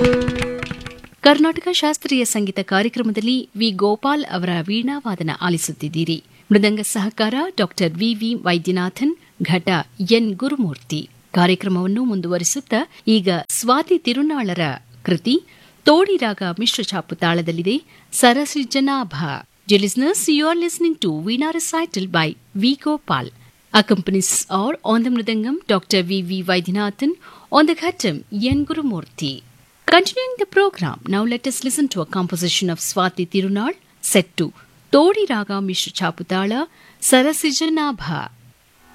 ಕರ್ನಾಟಕ ಶಾಸ್ತ್ರೀಯ ಸಂಗೀತ ಕಾರ್ಯಕ್ರಮದಲ್ಲಿ ವಿ ಗೋಪಾಲ್ ಅವರ ವೀಣಾವಾದನ ಆಲಿಸುತ್ತಿದ್ದೀರಿ ಮೃದಂಗ ಸಹಕಾರ ಡಾಕ್ಟರ್ ವಿವಿ ವೈದ್ಯನಾಥನ್ ಘಟ ಎನ್ ಗುರುಮೂರ್ತಿ ಕಾರ್ಯಕ್ರಮವನ್ನು ಮುಂದುವರಿಸುತ್ತಾ ಈಗ ಸ್ವಾತಿ ತಿರುನಾಳರ ಕೃತಿ ತೋಡಿರಾಗ ಮಿಶ್ರ ಛಾಪು ತಾಳದಲ್ಲಿದೆ Sarasijanabha listeners you are listening to veena recital by V Gopal Accompanies are on the Mridangam Dr. V. V. Vaidyanathan, on the Ghatam N. Gurumurthi. Continuing the program, now let us listen to a composition of Swati Tirunal, set to Todi Raga Mishra Chaputala, Sarasijanabha.